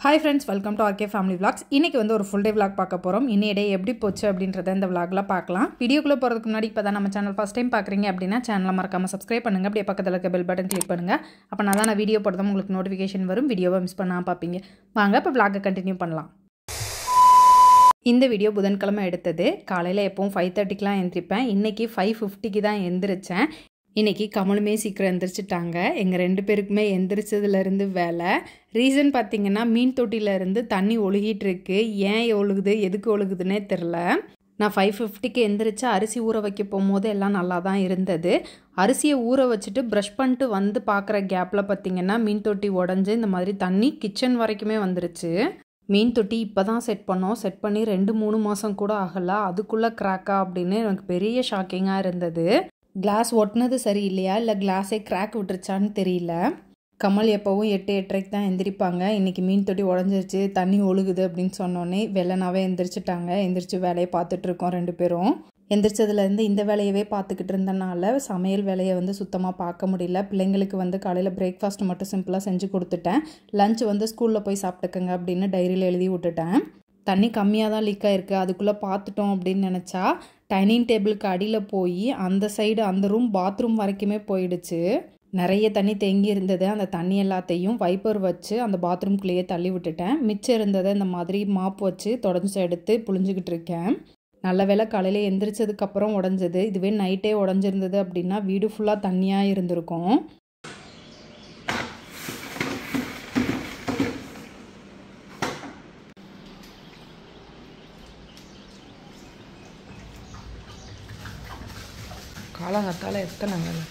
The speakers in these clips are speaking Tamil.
Hi friends welcome to RK family vlogs இன்றைக்கி வந்து ஒரு ஃபுல் டே vlog பார்க்க போகிறோம் இன்னைய டே எப்படி போச்சு அப்படின்றத இந்த vlogல பார்க்கலாம் வீடியோக்குள்ளே போகிறதுக்கு முன்னாடி இப்போ தான் நம்ம சேனல் ஃபஸ்ட் டைம் பார்க்குறீங்க அப்படின்னா சேனலை மறக்காமல் சப்ஸ்கிரைப் பண்ணுங்கள் அப்படியே பக்கத்தில் இருக்க பெல் பட்டன் கிளிக் பண்ணுங்கள் அப்போ நான் தான் நான் வீடியோ போடுறதும் உங்களுக்கு நோட்டிஃபிகேஷன் வரும் வீடியோவை மிஸ் பண்ணாமல் பார்ப்பீங்க வாங்க இப்போ vlog கண்டினியூ பண்ணலாம் இந்த வீடியோ புதன்கிழமை எடுத்தது காலையில் எப்பவும் ஃபைவ் தேர்ட்டிக்கெலாம் எந்திரிப்பேன் இன்றைக்கி ஃபைவ் ஃபிஃப்டிக்கு தான் எந்திரிச்சேன் இன்றைக்கி கமலுமே சீக்கிரம் எந்திரிச்சிட்டாங்க எங்கள் ரெண்டு பேருக்குமே எந்திரிச்சதுலேருந்து வேலை ரீசன் பார்த்தீங்கன்னா மீன் தொட்டியிலேருந்து தண்ணி ஒழுகிட்டு இருக்கு ஏன் ஒழுகுது எதுக்கு ஒழுகுதுன்னே தெரில நான் ஃபைவ் ஃபிஃப்டிக்கு எந்திரிச்சு அரிசி ஊற வைக்க போகும்போது எல்லாம் நல்லா தான் இருந்தது அரிசியை ஊற வச்சுட்டு ப்ரஷ் பண்ணிட்டு வந்து பார்க்குற கேப்பில் பார்த்தீங்கன்னா மீன் தொட்டி உடஞ்சி இந்த மாதிரி தண்ணி கிச்சன் வரைக்குமே வந்துருச்சு மீன் தொட்டி இப்போ தான் செட் பண்ணோம் செட் பண்ணி ரெண்டு மூணு மாதம் கூட ஆகலை அதுக்குள்ளே கிராக்கா அப்படின்னு எனக்கு பெரிய ஷாக்கிங்காக இருந்தது கிளாஸ் ஒட்டினது சரி இல்லையா இல்லை கிளாஸே கிராக் விட்டுருச்சான்னு தெரியல கமல் எப்போவும் எட்டு எட்டரைக்கு தான் எந்திரிப்பாங்க இன்றைக்கி மீன் தொட்டி உடஞ்சிருச்சு தண்ணி ஒழுகுது அப்படின்னு சொன்னோன்னே வெள்ளனாவே எந்திரிச்சிட்டாங்க எந்திரிச்சு வேலையை பார்த்துட்ருக்கோம் ரெண்டு பேரும் எந்திரிச்சதுலேருந்து இந்த வேலையவே பார்த்துக்கிட்டு இருந்தனால சமையல் வேலையை வந்து சுத்தமாக பார்க்க முடியல பிள்ளைங்களுக்கு வந்து காலையில் பிரேக்ஃபாஸ்ட் மட்டும் சிம்பிளாக செஞ்சு கொடுத்துட்டேன் லஞ்ச் வந்து ஸ்கூலில் போய் சாப்பிட்டுக்கங்க அப்படின்னு டைரியில் எழுதி விட்டுட்டேன் தண்ணி கம்மியாக தான் லீக் ஆகிருக்கு அதுக்குள்ளே பார்த்துட்டோம் அப்படின்னு நினச்சா டைனிங் டேபிளுக்கு அடியில் போய் அந்த சைடு அந்த ரூம் பாத்ரூம் வரைக்குமே போயிடுச்சு நிறைய தண்ணி தேங்கி இருந்தது அந்த தண்ணி எல்லாத்தையும் வைப்பர் வச்சு அந்த பாத்ரூம்குள்ளேயே தள்ளி விட்டுட்டேன் மிச்சம் இருந்ததை இந்த மாதிரி மாப் வச்சு தொடஞ்சி எடுத்து புழிஞ்சிக்கிட்டு இருக்கேன் நல்ல வேளை காலையில் எந்திரிச்சதுக்கப்புறம் உடஞ்சது இதுவே நைட்டே உடஞ்சிருந்தது அப்படின்னா வீடு ஃபுல்லாக தண்ணியாக இருந்திருக்கும் காலங்காத்தால எத்தனை வேலை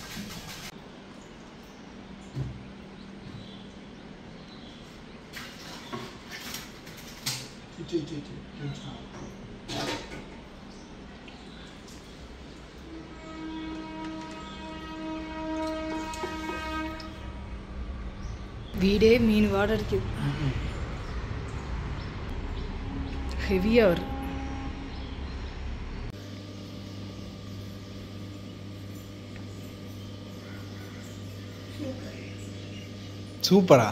வீடே மீன் வாட அடிக்குது ஹெவியாக வருது சூப்பரா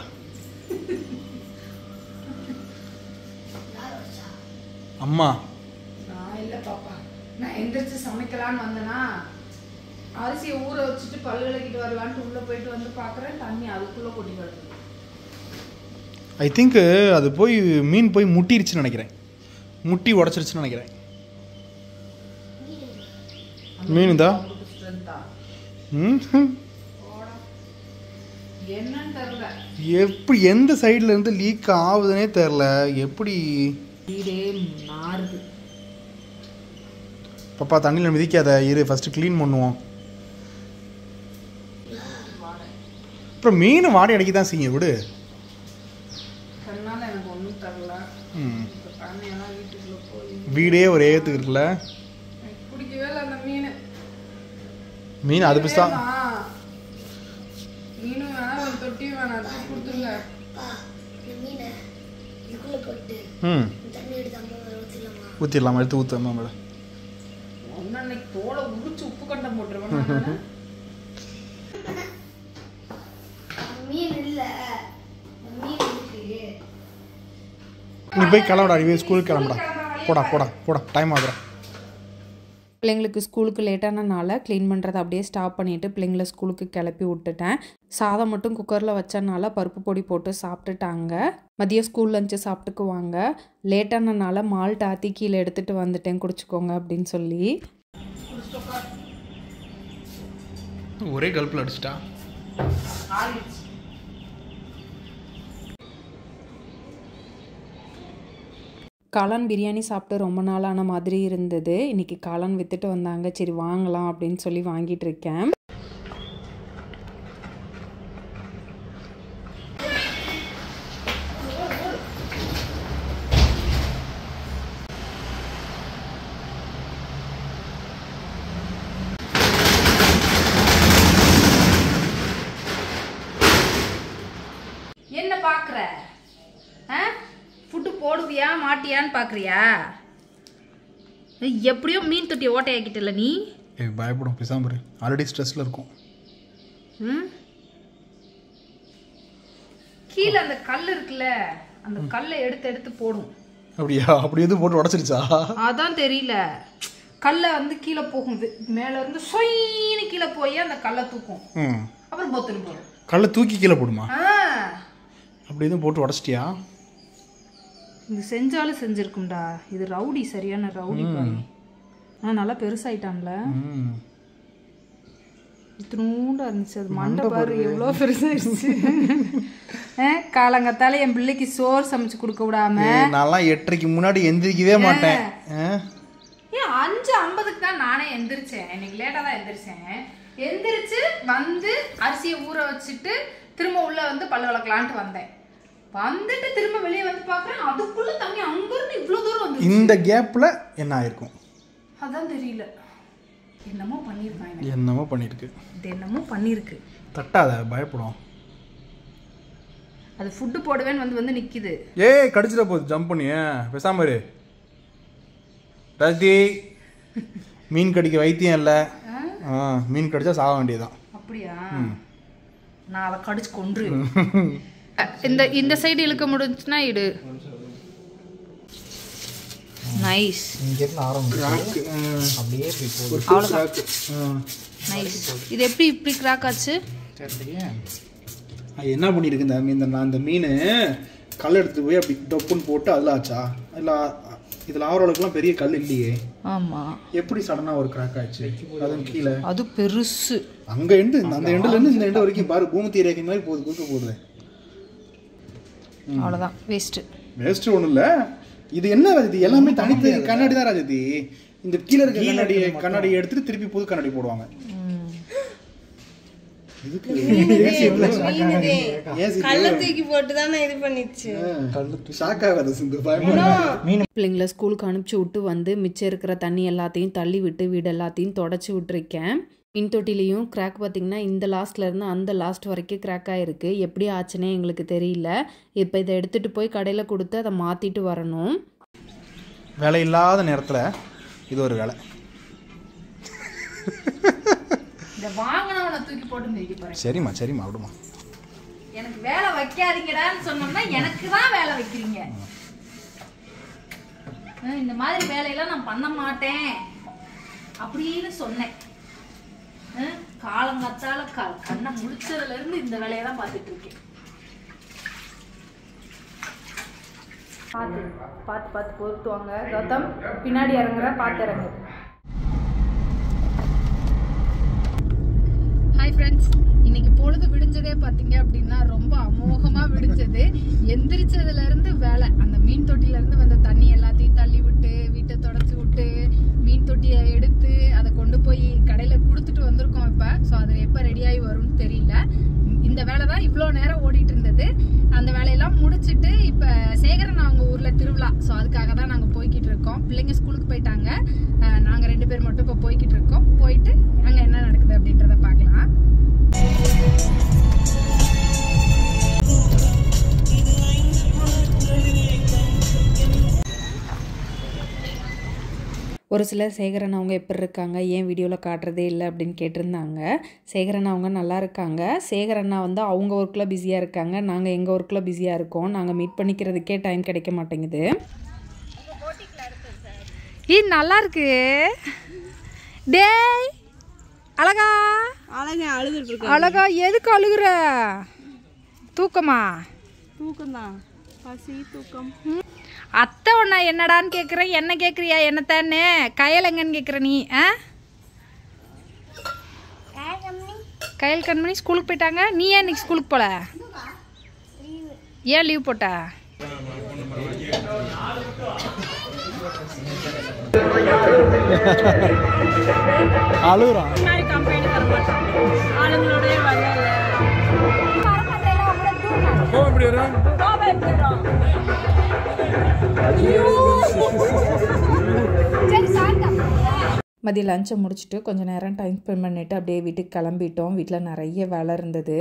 அம்மா நான் இல்லை பாப்பா நான் எந்திரிச்சு சமைக்கலான்னு வந்தேனா அரிசியை ஊற வச்சுட்டு பல்லு விளக்கிட்டு வரலான்ட்டு உள்ளே போயிட்டு வந்து பார்க்குறேன் தண்ணி அதுக்குள்ளே கொட்டி கிடக்குது ஐ திங்க் அது போய் மீன் போய் முட்டிருச்சுன்னு நினைக்கிறேன் முட்டி உடச்சிருச்சுன்னு நினைக்கிறேன் மீன் தான் ஸ்ட்ரென்த்தா ம் என்னன்னு தெரில எப்படி எந்த சைடில் இருந்து லீக் ஆகுதுன்னே தெரில எப்படி வீடே நாறுது பாப்பா தண்ணியில் மிதிக்காத இரு ஃபஸ்ட்டு க்ளீன் பண்ணுவோம் அப்புறம் மீன் வாடகை அடிக்க தான் செய்யும் விடு அதனால எனக்கு ஒன்றும் தெரில ம் இப்போ தண்ணியெல்லாம் வீட்டுக்குள்ளே போய் வீடே ஒரு ஏற்றுக்கு இருக்குல்ல எனக்கு பிடிக்கவே இல்லை அந்த மீன் மீன் அது பிஸ் தான் வேணாம். மீனும் வேணாம் ஒரு தொட்டியும் வேணாம் தூக்கி கொடுத்துருங்க இந்த மீனை இதுக்குள்ள போட்டு ம் தண்ணி எடுத்து அம்மா வர ஊற்றிடலாமா ஊற்றிடலாமா எடுத்து ஊற்றமா மேடம் ஒன்னு அன்னைக்கு தோலை உரிச்சு உப்பு கண்டம் போட்டுருவேன் நானு. மீன் இல்லை மீன் இருக்கு நீ போய் கிளம்புடா நீ போய் ஸ்கூலுக்கு கிளம்புடா போடா போடா போடா டைம் ஆகுறா பிள்ளைங்களுக்கு ஸ்கூலுக்கு லேட்டானனால க்ளீன் பண்ணுறதை அப்படியே ஸ்டாப் பண்ணிவிட்டு பிள்ளைங்கள ஸ்கூலுக்கு கிளப்பி விட்டுட்டேன் சாதம் மட்டும் குக்கரில் வச்சனால பருப்பு பொடி போட்டு சாப்பிட்டுட்டாங்க மதியம் ஸ்கூல் லஞ்சு சாப்பிட்டுக்குவாங்க லேட்டானனால மால்ட் ஆத்தி கீழே எடுத்துகிட்டு வந்துட்டேன் குடிச்சுக்கோங்க அப்படின்னு சொல்லி ஒரே கல்ப்பில் அடிச்சிட்டா காளான் பிரியாணி சாப்பிட்டு ரொம்ப நாளான மாதிரி இருந்தது இன்னைக்கு காளான் வித்துட்டு வந்தாங்க சரி வாங்கலாம் அப்படின்னு சொல்லி வாங்கிட்டு இருக்கேன் என்ன பார்க்குற ஆ ஃபுட்டு போடுவியா மாட்டியான்னு பார்க்குறியா எப்படியோ மீன் தொட்டி ஓட்டையாக்கிட்டல நீ ஏ பயப்படும் பேசாம ஆல்ரெடி ஸ்ட்ரெஸ்ஸில் இருக்கும் ம் கீழே அந்த கல் இருக்குல்ல அந்த கல்லை எடுத்து எடுத்து போடும் அப்படியா அப்படி எதுவும் போட்டு உடச்சிருச்சா அதான் தெரியல கல்லை வந்து கீழே போகும் வி- மேல இருந்து சொயின்னு கீழே போய் அந்த கல்லை தூக்கும் ம் அப்புறம் பொத்துன்னு போடும் கல்லை தூக்கி கீழே போடுமா ஆ அப்படி எதுவும் போட்டு உடச்சிட்டியா இது செஞ்சாலும் செஞ்சிருக்கும்டா இது ரவுடி சரியான ரவுடி பாய் ஆ நல்லா பெருசாயிட்டான்ல ம் இத்தினூண்டா இருந்துச்சு அது மண்டை பாரு எவ்வளோ பெருசாயிருச்சு ஆ, காலங்கத்தால என் பிள்ளைக்கு சோறு சமைச்சு கொடுக்க விடாம ஏய், நான்லாம் எட்டரைக்கு முன்னாடி எந்திரிக்கவே மாட்டேன் ஆ? ஏன் அஞ்சு ஐம்பதுக்கு தான் நானே எந்திரிச்சேன் இன்னைக்கு லேட்டாக தான் எந்திரிச்சேன் எந்திரிச்சு வந்து அரிசியை ஊற வச்சுட்டு திரும்ப உள்ள வந்து பல்லு விளக்கலான்ட்டு வந்தேன் வந்துட்டு திரும்ப வெளியே வந்து பார்க்குறேன் அதுக்குள்ள தண்ணி அங்கிருந்து இவ்வளோ தூரம் வந்து இந்த கேப்பில் என்ன ஆயிருக்கும் அதான் தெரியல என்னமோ பண்ணியிருக்கான் இவன். என்னமோ பண்ணியிருக்கு இது என்னமோ பண்ணியிருக்கு தட்டாத பயப்படும் அது ஃபுட்டு போடுவேன்னு வந்து வந்து நிக்குது ஏய் கடிச்சிட போகுது ஜம்ப் பண்ணி பேசாம இரு ரதி மீன் கடிக்க வைத்தியம் இல்லை ஆ மீன் கடிச்சா சாக வேண்டியதுதான் அப்படியா நான் அதை கடிச்சு கொன்று இந்த இந்த சைடு இழுக்க முடிஞ்சுன்னா இடு நைஸ் இங்கேருந்து ஆரம்பிச்சு அப்படியே போய் போகுது அவ்வளோதான் நைஸ் இது எப்படி இப்படி கிராக் ஆச்சு தெரியலையே அது என்ன பண்ணியிருக்கு இந்த மீன் இந்த அந்த மீன் கல் எடுத்து போய் அப்படி டொப்புன்னு போட்டு அதில் ஆச்சா இல்லை இதில் ஆவரளவுக்குலாம் பெரிய கல் இல்லையே ஆமா எப்படி சடனாக ஒரு கிராக் ஆச்சு அதன் கீழே அது பெருசு அங்கே எண்டு அந்த எண்டுல இருந்து இந்த எண்டு வரைக்கும் பாரு பூமத்தி ரேகை மாதிரி போகுது குறுக்க போகுது அவ்வளோதான் வேஸ்ட்டு வேஸ்ட் ஒன்றும் இல்லை இது என்ன ராஜதி எல்லாமே தனித்து கண்ணாடி தான் ராஜதி இந்த கீழே இருக்க கண்ணாடி கண்ணாடியை எடுத்துட்டு திருப்பி புது கண்ணாடி போடுவாங்க இதுக்கு கல்ல தூக்கி போட்டு தானே இது பண்ணிச்சு ஷாக் ஆகாத சிந்து பயமா பிள்ளைங்கள ஸ்கூலுக்கு அனுப்பிச்சி விட்டு வந்து மிச்சம் இருக்கிற தண்ணி எல்லாத்தையும் தள்ளி விட்டு வீடு எல்லாத்தையும் தொடச்சி விட்டுருக்கேன் மின் தொட்டிலையும் கிராக் பார்த்தீங்கன்னா இந்த லாஸ்ட்ல இருந்து அந்த லாஸ்ட் வரைக்கும் கிராக் ஆயிருக்கு எப்படி ஆச்சுன்னே எங்களுக்கு தெரியல இப்போ இதை எடுத்துட்டு போய் கடையில் கொடுத்து அதை மாற்றிட்டு வரணும் வேலை இல்லாத நேரத்தில் இது ஒரு வேலை இந்த வாங்கினவனை தூக்கி போட்டு மிதிக்க போறேன் சரிம்மா சரிம்மா விடுமா எனக்கு வேலை வைக்காதீங்கடான்னு சொன்னோம்னா எனக்கு தான் வேலை வைக்கிறீங்க அஹ் இந்த மாதிரி வேலையெல்லாம் நான் பண்ண மாட்டேன் அப்படின்னு சொன்னேன் அஹ் காலங்காத்தால க கண்ணை முழிச்சதுல இருந்து இந்த வேலையை தான் பார்த்துட்டு இருக்கேன் பார்த்து பார்த்து பார்த்து பொறுத்துவாங்க கௌதம் பின்னாடி இறங்குற பார்த்து இறங்கு ஹாய் ஃப்ரெண்ட்ஸ் இன்னைக்கு பொழுது விடிஞ்சதே பார்த்தீங்க அப்படின்னா ரொம்ப அமோகமாக விடிஞ்சது எந்திரிச்சதுல இருந்து வேலை அந்த மீன் தொட்டில இருந்து வந்த தண்ணி எல்லாத்தையும் தள்ளி விட்டு வீட்டை தொடச்சி விட்டு மீன் தொட்டியை எடுத்து அதை கொண்டு போய் கடையில் கொடுத்துட்டு வந்திருக்கோம் இப்போ ஸோ அது எப்போ ரெடியாகி வரும்னு தெரியல இந்த வேலை தான் இவ்வளோ நேரம் ஓடிட்டு இருந்தது அந்த வேலையெல்லாம் முடிச்சிட்டு இப்போ சேகரன் அவங்க ஊரில் திருவிழா ஸோ அதுக்காக தான் நாங்கள் போய்கிட்டு இருக்கோம் பிள்ளைங்க ஸ்கூலுக்கு போயிட்டாங்க நாங்கள் ரெண்டு பேர் மட்டும் இப்போ போய்கிட்டு இருக்கோம் போயிட்டு அங்கே என்ன நடக்குது அப்படின்றத பார்க்கலாம் ஒரு சிலர் சேகரன் அவங்க எப்படி இருக்காங்க ஏன் வீடியோவில் காட்டுறதே இல்லை அப்படின்னு கேட்டிருந்தாங்க சேகரன் அவங்க நல்லா இருக்காங்க சேகரண்ணா வந்து அவங்க ஒர்க்கில் பிஸியாக இருக்காங்க நாங்கள் எங்கள் ஒர்க்கில் பிஸியாக இருக்கோம் நாங்கள் மீட் பண்ணிக்கிறதுக்கே டைம் கிடைக்க மாட்டேங்குது ஈ நல்லா இருக்கு டேய் அழகா அழகா அழுதுட்டு இருக்கு அழகா எதுக்கு அழுகுற தூக்கமா தூக்கம் தான் பசி தூக்கம் அத்தை உன்னை என்னடான்னு கேட்குறேன் என்ன கேட்குறியா என்னத்தானே கயல் எங்கன்னு கேட்குற நீ ஆ கயல் கண்மணி ஸ்கூலுக்கு போயிட்டாங்க நீ ஏன் இன்னைக்கு ஸ்கூலுக்கு போல ஏன் லீவ் போட்ட அழுகுறான் மாதிரி கம்பெனி தர மாட்டான் ஆளுங்களோடய வரல மதியம் லஞ்சை முடிச்சுட்டு கொஞ்சம் நேரம் டைம் ஸ்பெண்ட் பண்ணிட்டு அப்படியே வீட்டுக்கு கிளம்பிட்டோம் வீட்டில் நிறைய வேலை இருந்தது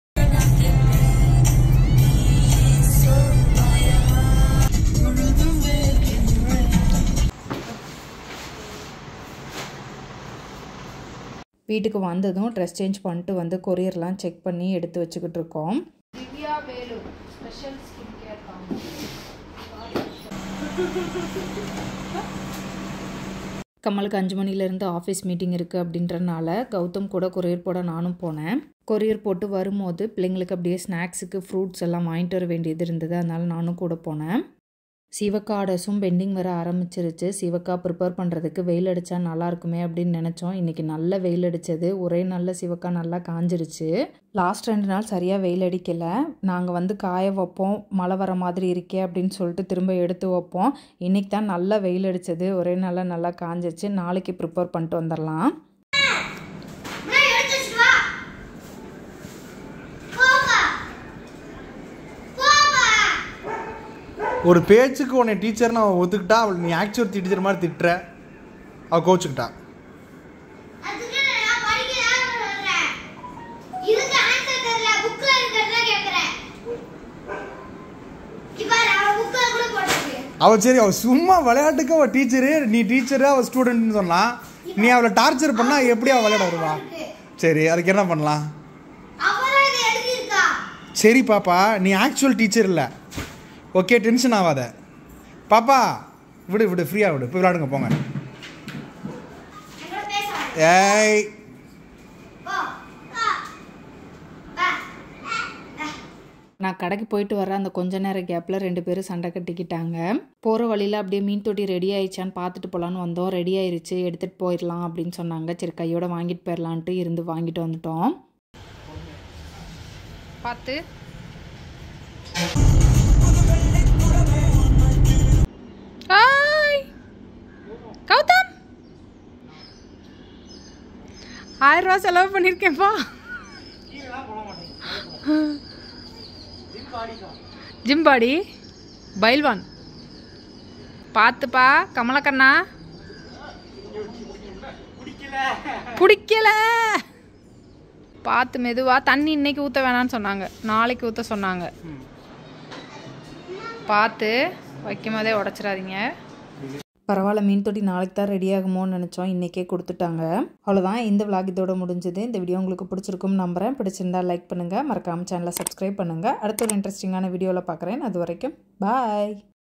வீட்டுக்கு வந்ததும் ட்ரெஸ் சேஞ்ச் பண்ணிட்டு வந்து கொரியர்லாம் செக் பண்ணி எடுத்து வச்சுக்கிட்டு இருக்கோம் திவ்யா வேலு கமலுக்கு அஞ்சு மணிலேருந்து ஆஃபீஸ் மீட்டிங் இருக்குது அப்படின்றனால கௌதம் கூட கொரியர் போட நானும் போனேன் கொரியர் போட்டு வரும்போது பிள்ளைங்களுக்கு அப்படியே ஸ்நாக்ஸுக்கு ஃப்ரூட்ஸ் எல்லாம் வாங்கிட்டு வர வேண்டியது இருந்தது அதனால நானும் கூட போனேன் சிவக்கா ஆர்டர்ஸும் பெண்டிங் வர ஆரம்பிச்சிருச்சு சிவக்கா ப்ரிப்பேர் பண்ணுறதுக்கு வெயில் அடித்தா நல்லா இருக்குமே அப்படின்னு நினச்சோம் இன்றைக்கி நல்ல வெயில் அடித்தது ஒரே நல்ல சிவக்கா நல்லா காஞ்சிருச்சு லாஸ்ட் ரெண்டு நாள் சரியாக வெயில் அடிக்கலை நாங்கள் வந்து காய வைப்போம் மழை வர மாதிரி இருக்கே அப்படின்னு சொல்லிட்டு திரும்ப எடுத்து வைப்போம் இன்றைக்கி தான் நல்லா வெயில் அடித்தது ஒரே நாளில் நல்லா காஞ்சிருச்சு நாளைக்கு ப்ரிப்பேர் பண்ணிட்டு வந்துடலாம் முன்னாடி எடுத்து வச்சுட்டு வா போப்பா போப்பா ஒரு பேச்சுக்கு உன்னை டீச்சர்னு அவள் ஒத்துக்கிட்டா அவள் நீ ஆக்சுவல் டீச்சர் மாதிரி திட்டுற அவள் கோச்சுக்கிட்டா அதுக்கு நான் படிக்க தான் சொல்றேன் இதுக்கு ஆன்சர் தெரியல புக்ல இருக்கிறத கேக்குறேன் இப்ப நான் புக்ல கூட போட்டுருக்கு அவள் சரி அவள் சும்மா விளையாட்டுக்கு அவள் டீச்சரு நீ டீச்சரு அவள் ஸ்டூடெண்ட்னு சொன்னான் நீ அவளை டார்ச்சர் பண்ணா எப்படி அவள் விளையாட வருவா சரி அதுக்கு என்ன பண்ணலாம் அவதான் இதை எழுதியிருக்கா சரி பாப்பா நீ ஆக்சுவல் டீச்சர் இல்லை ஓகே டென்ஷன் ஆகாத பாப்பா விடு விடு ஃப்ரீயாக விடு போய் விளையாடுங்க போங்க என்னோட பேசாத ஏய் போ வா வா நான் கடைக்கு போயிட்டு வர அந்த கொஞ்ச நேர கேப்பில் ரெண்டு பேரும் சண்டை கட்டிக்கிட்டாங்க போகிற வழியில் அப்படியே மீன் தொட்டி ரெடி ஆயிடுச்சான்னு பார்த்துட்டு போகலான்னு வந்தோம் ரெடி ஆயிருச்சு எடுத்துகிட்டு போயிடலாம் அப்படின்னு சொன்னாங்க சரி கையோட வாங்கிட்டு போயிடலான்ட்டு இருந்து வாங்கிட்டு வந்துட்டோம் பார்த்து கௌதம் ஆயிரம் ரூபா செலவு பண்ணியிருக்கேன்ப்பா ஜிம்பாடி பைல்வான் பார்த்துப்பா கமலக்கண்ணா பிடிக்கல பார்த்து மெதுவா தண்ணி இன்னைக்கு ஊற்ற வேணாம்னு சொன்னாங்க நாளைக்கு ஊற்ற சொன்னாங்க பார்த்து வைக்கும் போதே உடச்சிடாதீங்க பரவாயில்ல மீன் தொட்டி நாளைக்கு தான் ரெடி ஆகுமோன்னு நினச்சோம் இன்றைக்கே கொடுத்துட்டாங்க அவ்வளோதான் இந்த vlog இதோட முடிஞ்சது இந்த வீடியோ உங்களுக்கு பிடிச்சிருக்கும் நம்புறேன் பிடிச்சிருந்தா லைக் பண்ணுங்கள் மறக்காமல் சேனலை சப்ஸ்கிரைப் பண்ணுங்கள் அடுத்த ஒரு இன்ட்ரெஸ்டிங்கான வீடியோவில் பார்க்குறேன் அது வரைக்கும் பாய்